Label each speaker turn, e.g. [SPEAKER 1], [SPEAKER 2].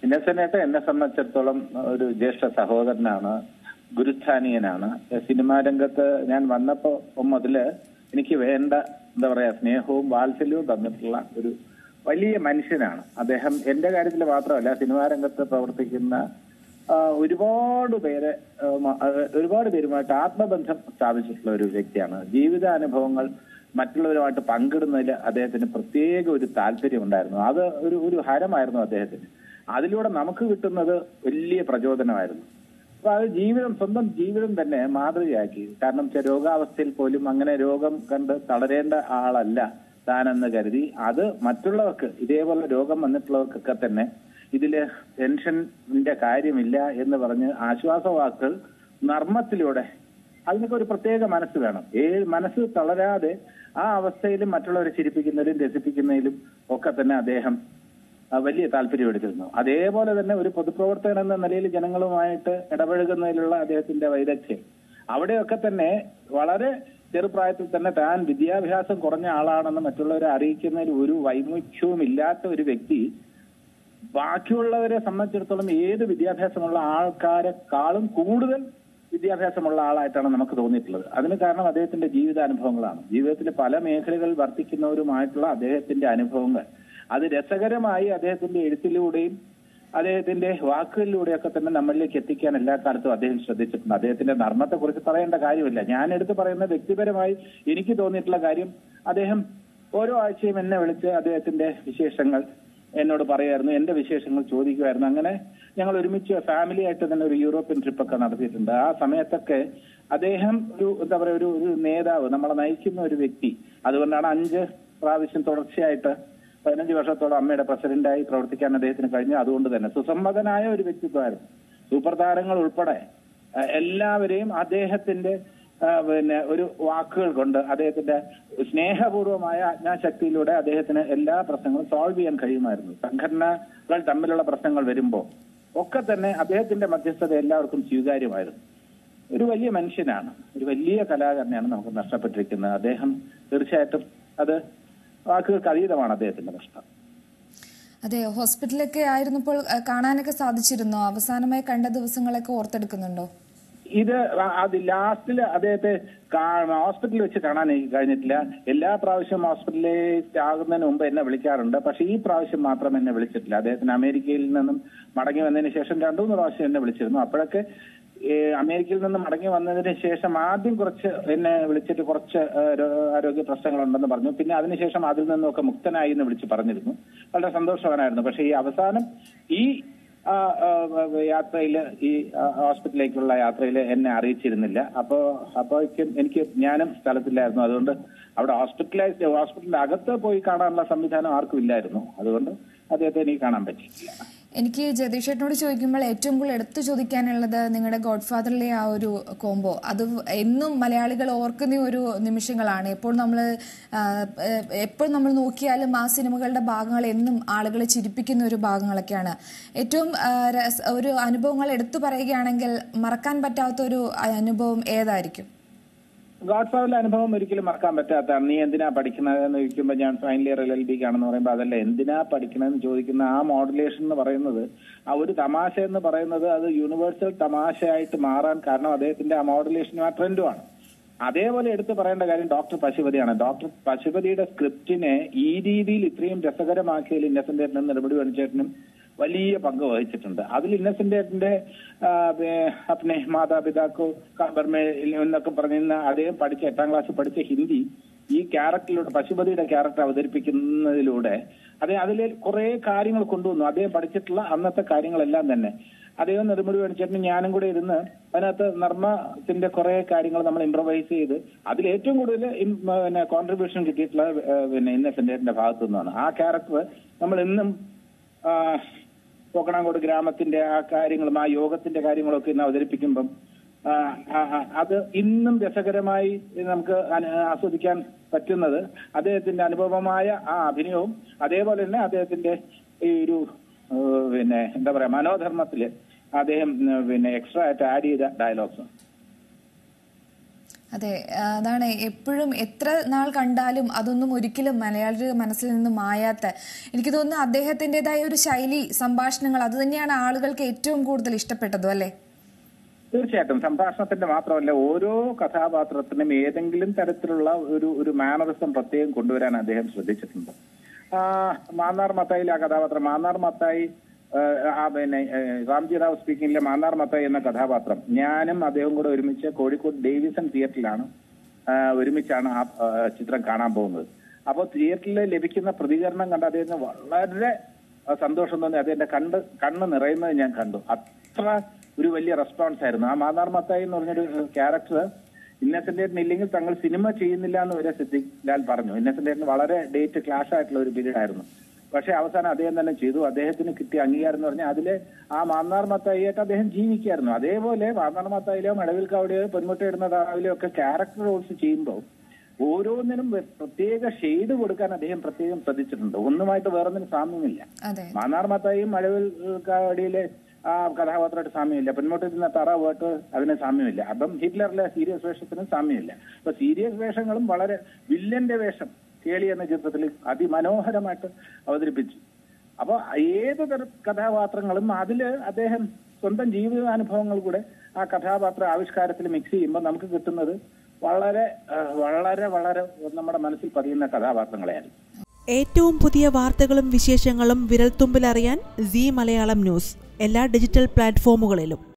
[SPEAKER 1] ഇന്നസെന്റേട്ട എന്നെ സംബന്ധിച്ചിടത്തോളം ഒരു ജ്യേഷ്ഠ സഹോദരനാണ് ഗുരുസ്ഥാനീയനാണ് സിനിമാ രംഗത്ത് ഞാൻ വന്നപ്പോ മുതല് എനിക്ക് വേണ്ട എന്താ പറയാ സ്നേഹവും വാത്സല്യവും തന്നിട്ടുള്ള ഒരു വലിയ മനുഷ്യനാണ് അദ്ദേഹം എന്റെ കാര്യത്തിൽ മാത്രമല്ല സിനിമാ രംഗത്ത് പ്രവർത്തിക്കുന്ന ആ, ഒരുപാട് പേരെ ആ, മ- ആ, ഒരുപാട് പേരുമായിട്ട് ആത്മബന്ധം സ്ഥാപിച്ചിട്ടുള്ള ഒരു വ്യക്തിയാണ് ജീവിതാനുഭവങ്ങൾ മറ്റുള്ളവരുമായിട്ട് പങ്കിടുന്നതിൽ അദ്ദേഹത്തിന് പ്രത്യേക ഒരു താല്പര്യം ഉണ്ടായിരുന്നു അത് ഒരു ഒരു ഹരമായിരുന്നു അദ്ദേഹത്തിന് അതിലൂടെ നമുക്ക് കിട്ടുന്നത് വലിയ പ്രചോദനമായിരുന്നു അപ്പൊ അത് ജീവിതം സ്വന്തം ജീവിതം തന്നെ മാതൃകയാക്കി കാരണം വെച്ചാൽ രോഗാവസ്ഥയിൽ പോലും അങ്ങനെ രോഗം കണ്ട് തളരേണ്ട ആളല്ല താനെന്ന് കരുതി അത് മറ്റുള്ളവർക്ക് ഇതേപോലെ രോഗം വന്നിട്ടുള്ളവർക്കൊക്കെ തന്നെ ഇതില് ടെൻഷന്റെ കാര്യമില്ല എന്ന് പറഞ്ഞ് ആശ്വാസവാക്കുകൾ നർമ്മത്തിലൂടെ അതിനൊക്കെ ഒരു പ്രത്യേക മനസ്സ് വേണം ഏത് മനസ്സ് തളരാതെ ആ അവസ്ഥയിൽ മറ്റുള്ളവരെ ചിരിപ്പിക്കുന്നതിലും രസിപ്പിക്കുന്നതിലും ഒക്കെ തന്നെ അദ്ദേഹം ആ, വലിയ താല്പര്യം എടുത്തിരുന്നു അതേപോലെ തന്നെ ഒരു പൊതുപ്രവർത്തകൻ എന്ന നിലയിൽ ജനങ്ങളുമായിട്ട് ഇടപഴകുന്നതിലുള്ള അദ്ദേഹത്തിന്റെ വൈദഗ്ധ്യം അവിടെയൊക്കെ തന്നെ വളരെ ചെറുപ്രായത്തിൽ തന്നെ താൻ വിദ്യാഭ്യാസം കുറഞ്ഞ ആളാണെന്ന് മറ്റുള്ളവരെ അറിയിക്കുന്നതിൽ ഒരു വൈമുഖ്യവും ഇല്ലാത്ത ഒരു വ്യക്തി ബാക്കിയുള്ളവരെ സംബന്ധിച്ചിടത്തോളം ഏത് വിദ്യാഭ്യാസമുള്ള ആൾക്കാരെക്കാളും കൂടുതൽ വിദ്യാഭ്യാസമുള്ള ആളായിട്ടാണ് നമുക്ക് തോന്നിയിട്ടുള്ളത് അതിന് കാരണം അദ്ദേഹത്തിന്റെ ജീവിതാനുഭവങ്ങളാണ് ജീവിതത്തിലെ പല മേഖലകളിൽ വർത്തിക്കുന്നവരുമായിട്ടുള്ള അദ്ദേഹത്തിന്റെ അനുഭവങ്ങൾ അത് രസകരമായി അദ്ദേഹത്തിന്റെ എഴുത്തിലൂടെയും അദ്ദേഹത്തിന്റെ വാക്കുകളിലൂടെയൊക്കെ തന്നെ നമ്മളിലേക്ക് എത്തിക്കാൻ എല്ലാ കാലത്തും അദ്ദേഹം ശ്രദ്ധിച്ചിട്ടുണ്ട് അദ്ദേഹത്തിന്റെ നർമ്മത്തെ കുറിച്ച് പറയേണ്ട കാര്യമില്ല ഞാൻ എടുത്തു പറയുന്ന വ്യക്തിപരമായി എനിക്ക് തോന്നിയിട്ടുള്ള കാര്യം അദ്ദേഹം ഓരോ ആഴ്ചയും എന്നെ വിളിച്ച് അദ്ദേഹത്തിന്റെ വിശേഷങ്ങൾ എന്നോട് പറയായിരുന്നു എന്റെ വിശേഷങ്ങൾ ചോദിക്കുമായിരുന്നു അങ്ങനെ ഞങ്ങൾ ഒരുമിച്ച് ഫാമിലി ആയിട്ട് തന്നെ ഒരു യൂറോപ്യൻ ട്രിപ്പൊക്കെ നടത്തിയിട്ടുണ്ട് ആ സമയത്തൊക്കെ അദ്ദേഹം ഒരു എന്താ പറയുക ഒരു ഒരു നേതാവ് നമ്മളെ നയിക്കുന്ന ഒരു വ്യക്തി അതുകൊണ്ടാണ് അഞ്ച് പ്രാവശ്യം തുടർച്ചയായിട്ട് പതിനഞ്ച് വർഷത്തോളം അമ്മയുടെ പ്രസിഡന്റായി പ്രവർത്തിക്കാൻ അദ്ദേഹത്തിന് കഴിഞ്ഞു അതുകൊണ്ട് തന്നെ സുസമ്മതനായ ഒരു വ്യക്തിത്വമായിരുന്നു സൂപ്പർ താരങ്ങൾ ഉൾപ്പെടെ ആ, എല്ലാവരെയും അദ്ദേഹത്തിന്റെ ആ, പിന്നെ ഒരു വാക്കുകൾ കൊണ്ട് അദ്ദേഹത്തിന്റെ സ്നേഹപൂർവമായ ആജ്ഞാശക്തിയിലൂടെ അദ്ദേഹത്തിന് എല്ലാ പ്രശ്നങ്ങളും സോൾവ് ചെയ്യാൻ കഴിയുമായിരുന്നു സംഘടനകൾ തമ്മിലുള്ള പ്രശ്നങ്ങൾ വരുമ്പോൾ ഒക്കെ തന്നെ അദ്ദേഹത്തിന്റെ മധ്യസ്ഥത എല്ലാവർക്കും സ്വീകാര്യമായിരുന്നു ഒരു വലിയ മനുഷ്യനാണ് ഒരു വലിയ കലാകാരനെയാണ് നമുക്ക് നഷ്ടപ്പെട്ടിരിക്കുന്നത് അദ്ദേഹം തീർച്ചയായിട്ടും അത് വാക്കുകൾക്ക് അതീതമാണ് അദ്ദേഹത്തിന്റെ നഷ്ടം
[SPEAKER 2] അതെ ഹോസ്പിറ്റലൊക്കെ ആയിരുന്നപ്പോൾ ആ, കാണാനൊക്കെ സാധിച്ചിരുന്നോ അവസാനമായി കണ്ട ദിവസങ്ങളൊക്കെ ഓർത്തെടുക്കുന്നുണ്ടോ
[SPEAKER 1] ഇത് ആ- അത് ലാസ്റ്റിൽ അദ്ദേഹത്തെ കാ- ഹോസ്പിറ്റലിൽ വെച്ച് കാണാൻ എനിക്ക് കഴിഞ്ഞിട്ടില്ല എല്ലാ പ്രാവശ്യവും ഹോസ്പിറ്റലിലേക്ക് ആകുന്നതിന് മുമ്പ് എന്നെ വിളിക്കാറുണ്ട് പക്ഷെ ഈ പ്രാവശ്യം മാത്രം എന്നെ വിളിച്ചിട്ടില്ല അദ്ദേഹത്തിന് അമേരിക്കയിൽ നിന്നും മടങ്ങി വന്നതിന് ശേഷം രണ്ടു മൂന്ന് പ്രാവശ്യം എന്നെ വിളിച്ചിരുന്നു അപ്പോഴൊക്കെ ഏ, അമേരിക്കയിൽ നിന്ന് മടങ്ങി വന്നതിന് ശേഷം ആദ്യം കുറച്ച് എന്നെ വിളിച്ചിട്ട് കുറച്ച് ഏ, രോ- ആരോഗ്യ പ്രശ്നങ്ങളുണ്ടെന്ന് പറഞ്ഞു പിന്നെ അതിനുശേഷം അതിൽ നിന്നൊക്കെ മുക്തനായി എന്ന് വിളിച്ച് പറഞ്ഞിരുന്നു വളരെ സന്തോഷവാനായിരുന്നു പക്ഷെ ഈ അവസാനം ഈ ആ, ആ, യാത്രയിൽ ഈ ആ, ഹോസ്പിറ്റലിലേക്കുള്ള യാത്രയിൽ എന്നെ അറിയിച്ചിരുന്നില്ല അപ്പോ അപ്പോഴേക്കും എനിക്ക് ഞാനും സ്ഥലത്തില്ലായിരുന്നു അതുകൊണ്ട് അവിടെ ഹോസ്പിറ്റലൈസ് ഹോസ്പിറ്റലിന്റെ അകത്ത് പോയി കാണാനുള്ള സംവിധാനം ആർക്കും ഇല്ലായിരുന്നു അതുകൊണ്ട് അദ്ദേഹത്തെ എനിക്ക് കാണാൻ പറ്റിയിട്ടില്ല
[SPEAKER 2] എനിക്ക് ജഗദീഷ് ചേട്ടനോട് ചോദിക്കുമ്പോൾ ഏറ്റവും കൂടുതൽ എടുത്തു ചോദിക്കാനുള്ളത് നിങ്ങളുടെ ഗോഡ് ഫാദറിലെ ആ ഒരു കോംബോ അത് എന്നും മലയാളികൾ ഓർക്കുന്ന ഒരു നിമിഷങ്ങളാണ് എപ്പോൾ നമ്മൾ എപ്പോൾ നമ്മൾ നോക്കിയാലും ആ സിനിമകളുടെ ഭാഗങ്ങൾ എന്നും ആളുകളെ ചിരിപ്പിക്കുന്ന ഒരു ഭാഗങ്ങളൊക്കെയാണ് ഏറ്റവും ആ, രസ- ഒരു അനുഭവങ്ങൾ എടുത്തു പറയുകയാണെങ്കിൽ മറക്കാൻ പറ്റാത്ത ഒരു അനുഭവം ഏതായിരിക്കും
[SPEAKER 1] ഗോഡ് ഫാദറിന്റെ അനുഭവം ഒരിക്കലും മറക്കാൻ പറ്റാത്തതാണ് നീ എന്തിനാ പഠിക്കുന്നത് ചോദിക്കുമ്പോൾ ഞാൻ final year L L B ആണെന്ന് പറയുമ്പോൾ അതല്ല എന്തിനാ പഠിക്കണമെന്ന് ചോദിക്കുന്ന ആ മോഡുലേഷൻ എന്ന് പറയുന്നത് ആ ഒരു തമാശ എന്ന് പറയുന്നത് അത് യൂണിവേഴ്സൽ തമാശയായിട്ട് മാറാൻ കാരണം അദ്ദേഹത്തിന്റെ ആ മോഡുലേഷനും ആ ട്രെൻഡുമാണ് അതേപോലെ എടുത്തു പറയേണ്ട കാര്യം ഡോക്ടർ പശുപതിയാണ് ഡോക്ടർ പശുപതിയുടെ സ്ക്രിപ്റ്റിനെ ഈ രീതിയിൽ ഇത്രയും രസകരമാക്കിയതിൽ ഇന്നസെന്റ് ഏട്ടനും നെടുമുടി വണിച്ചേട്ടനും വലിയ പങ്ക് വഹിച്ചിട്ടുണ്ട് അതിൽ ഇന്നസെന്റ് ഏട്ടന്റെ ആ, വേ- അപ്നെ മാതാപിതാക്കോ കാബർമേ എന്നൊക്കെ പറഞ്ഞിരുന്ന അദ്ദേഹം പഠിച്ച എട്ടാം ക്ലാസ് പഠിച്ച ഹിന്ദി ഈ ക്യാരക്ടറിലൂടെ പശുപതിയുടെ ക്യാരക്ടർ അവതരിപ്പിക്കുന്നതിലൂടെ അദ്ദേഹം അതിൽ കുറെ കാര്യങ്ങൾ കൊണ്ടുവന്നു അദ്ദേഹം പഠിച്ചിട്ടുള്ള അന്നത്തെ കാര്യങ്ങളെല്ലാം തന്നെ അദ്ദേഹം നെടുമുടി വേണിച്ചേട്ടനും ഞാനും കൂടെ ഇരുന്ന് അതിനകത്ത് നർമ്മത്തിന്റെ കുറെ കാര്യങ്ങൾ നമ്മൾ ഇംപ്രവൈസ് ചെയ്ത് അതിൽ ഏറ്റവും കൂടുതൽ ഇം- പിന്നെ കോൺട്രിബ്യൂഷൻ കിട്ടിയിട്ടുള്ള ഏഹ്, പിന്നെ ഇന്നസെന്റേറ്റിന്റെ ഭാഗത്തു നിന്നാണ് ആ ക്യാരക്ടർ നമ്മൾ ഇന്നും ആ, പോക്കണാങ്കോട് ഗ്രാമത്തിന്റെ ആ കാര്യങ്ങളും ആ യോഗത്തിന്റെ കാര്യങ്ങളൊക്കെ ഇന്ന് അവതരിപ്പിക്കുമ്പം ആ, ആ, ആ, അത് ഇന്നും രസകരമായി നമുക്ക് അന- ആസ്വദിക്കാൻ പറ്റുന്നത് അദ്ദേഹത്തിന്റെ അനുഭവമായ ആ അഭിനയവും അതേപോലെ തന്നെ അദ്ദേഹത്തിന്റെ ഈ ഒരു ഏഹ്, പിന്നെ എന്താ പറയാ മനോധർമ്മത്തില് അദ്ദേഹം ഏഹ്, പിന്നെ എക്സ്ട്രാ ആയിട്ട് ആഡ് ചെയ്ത ഡയലോഗ്സും
[SPEAKER 2] അതെ ആ, അതാണ് എപ്പോഴും എത്ര നാൾ കണ്ടാലും അതൊന്നും ഒരിക്കലും മലയാളിയുടെ മനസ്സിൽ നിന്ന് മായാത്ത എനിക്ക് തോന്നുന്നു അദ്ദേഹത്തിൻ്റെതായ ഒരു ശൈലി സംഭാഷണങ്ങൾ അത് തന്നെയാണ് ആളുകൾക്ക് ഏറ്റവും കൂടുതൽ ഇഷ്ടപ്പെട്ടതും അല്ലേ
[SPEAKER 1] തീർച്ചയായിട്ടും സംഭാഷണത്തിന്റെ മാത്രമല്ല ഓരോ കഥാപാത്രത്തിനും ഏതെങ്കിലും തരത്തിലുള്ള ഒരു ഒരു മാനറിസം പ്രത്യേകം കൊണ്ടുവരാൻ അദ്ദേഹം ശ്രദ്ധിച്ചിട്ടുണ്ട് ആ, മാന്നാർ മത്തായിലെ ആ കഥാപാത്രം മാന്നാർ മത്തായി ആ, ആ പിന്നെ ഏ, റാംജി റാവ് സ്പീക്കിംഗിലെ മാന്നാർ മത്തായി എന്ന കഥാപാത്രം ഞാനും അദ്ദേഹവും കൂടെ ഒരുമിച്ച് കോഴിക്കോട് ഡേവിസൺ തിയേറ്ററിലാണ് ആ, ഒരുമിച്ചാണ് ആ ആ, ചിത്രം കാണാൻ പോകുന്നത് അപ്പോൾ തിയേറ്ററിൽ ലഭിക്കുന്ന പ്രതികരണം കണ്ട് അദ്ദേഹത്തിന് വളരെ ആ, സന്തോഷം തോന്നി അദ്ദേഹത്തിന്റെ കണ്ട് കണ്ണ് നിറയുന്നത് ഞാൻ കണ്ടു അത്ര ഒരു വലിയ റെസ്പോൺസ് ആയിരുന്നു ആ മാതാർ മത്തായി എന്ന് പറഞ്ഞൊരു ക്യാരക്ടർ ഇന്നസെന്റ് ഇല്ലെങ്കിൽ തങ്ങൾ സിനിമ ചെയ്യുന്നില്ല എന്ന് വരെ സിദ്ദിഖ് ലാൽ പറഞ്ഞു ഇന്നസെന്റ് വളരെ ഡേറ്റ് ക്ലാഷ് ആയിട്ടുള്ള ഒരു പീരീഡ് ആയിരുന്നു പക്ഷെ അവസാനം അദ്ദേഹം തന്നെ ചെയ്തു അദ്ദേഹത്തിന് കിട്ടിയ അംഗീകാരം എന്ന് പറഞ്ഞാൽ അതില് ആ മാന്നാർ മത്തായിയായിട്ട് അദ്ദേഹം ജീവിക്കായിരുന്നു അതേപോലെ മാന്നാർ മത്തായിലെയോ മടവിൽ കാവടിയോ പൊന്മുട്ടയിടുന്ന താവിലെയോ ഒക്കെ ക്യാരക്ടർ റോൾസ് ചെയ്യുമ്പോൾ ഓരോന്നിനും വെ- പ്രത്യേക ഷെയ്ഡ് കൊടുക്കാൻ അദ്ദേഹം പ്രത്യേകം ശ്രദ്ധിച്ചിട്ടുണ്ട് ഒന്നുമായിട്ട് വേറൊന്നിനും സാമ്യമില്ല
[SPEAKER 2] അതെ
[SPEAKER 1] മാന്നാർ മത്തായും മഴവിൽ കാവടിയിലെ ആ കഥാപാത്രമായിട്ട് സാമ്യമില്ല പെൺമുട്ടിരുന്ന തറ വേട്ട് അതിന് സാമ്യമില്ല അപ്പം ഹിറ്റ്ലറിലെ സീരിയസ് വേഷത്തിനും സാമ്യമില്ല അപ്പൊ സീരിയസ് വേഷങ്ങളും വളരെ വില്ലന്റെ വേഷം കേളി എന്ന ചിത്രത്തിൽ അതിമനോഹരമായിട്ട് അവതരിപ്പിച്ചു അപ്പൊ ഏത് തരം കഥാപാത്രങ്ങളും അതില് അദ്ദേഹം സ്വന്തം ജീവിതാനുഭവങ്ങൾ കൂടെ ആ കഥാപാത്ര ആവിഷ്കാരത്തിൽ മിക്സ് ചെയ്യുമ്പോൾ നമുക്ക് കിട്ടുന്നത് വളരെ ആ, വളരെ വളരെ നമ്മുടെ മനസ്സിൽ പതിയുന്ന കഥാപാത്രങ്ങളെയായിരുന്നു
[SPEAKER 3] ഏറ്റവും പുതിയ വാർത്തകളും വിശേഷങ്ങളും വിരൽത്തുമ്പിലറിയാൻ സി മലയാളം ന്യൂസ് എല്ലാ ഡിജിറ്റൽ പ്ലാറ്റ്ഫോമുകളിലും